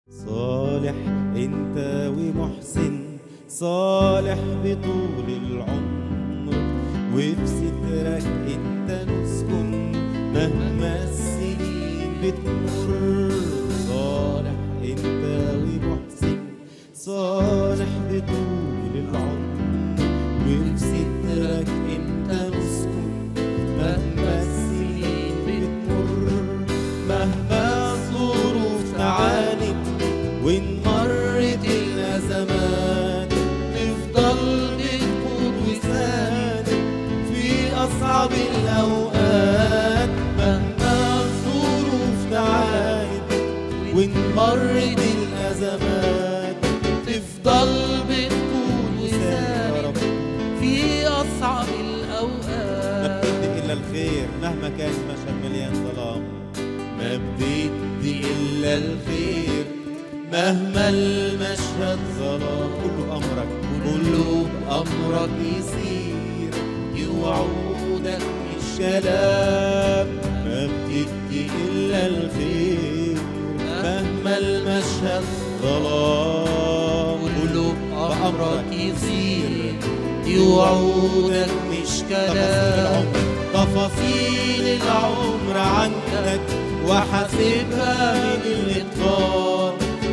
صالح انت ومحسن صالح بطول العمر وفي سترك انت نسكن مهما السنين بتمر صالح انت ومحسن صالح بطول العمر وفي سترك انت نسكن مهما السنين بتمر مهما الظروف تعاند وإن مرت الأزمات تفضل بتقود وساند في أصعب الأوقات مهما الظروف تعاند وإن مرت الأزمات تفضل بتقود وساند يا رب في أصعب ما الأوقات بتدي إلا الخير مهما كان المشهد مليان ظلام ما بتدي إلا الخير مهما المشهد ظلام كله بأمرك كله بأمرك يصير يوعودك مش كلام ما بتدي إلا الخير مهما المشهد ظلام كله بأمرك يصير يوعودك مش كلام تفاصيل العمر عندك وحاسبها من الاتقان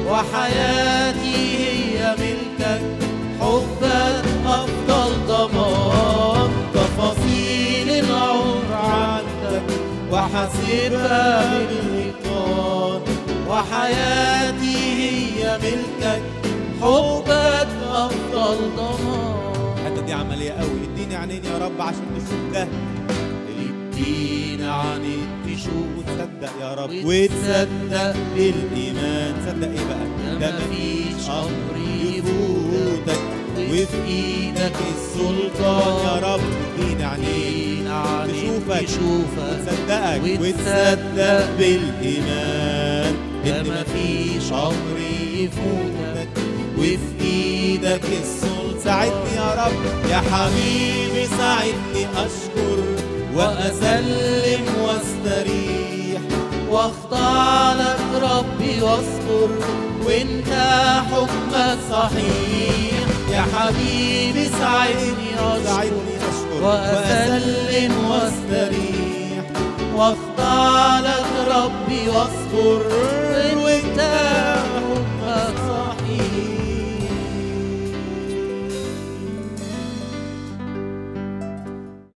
وحياتي هي ملكك حبك افضل ضمان تفاصيل العمر عندك وحاسبها من الاتقان وحياتي هي ملكك حبك افضل ضمان الحته دي عمليه قوي اديني عينين يا رب عشان نشوف ده ادينا عينين تشوف وتصدق يا رب وتصدق بالايمان تصدق ايه بقى ده مفيش أمر يفوتك وفي ايدك السلطان يا رب ادينا عينين تشوفك تشوفك وتصدقك وتصدق وتصدق بالايمان ده ان مفيش امر يفوتك وفي ايدك السلطان ساعدني يا رب يا حبيبي ساعدني اشكر واسلم واستريح واخضع لك ربي واصبر وانت حكمك صحيح يا حبيبي ساعدني اشكر واسلم واستريح واخضع لك ربي واصبر وانت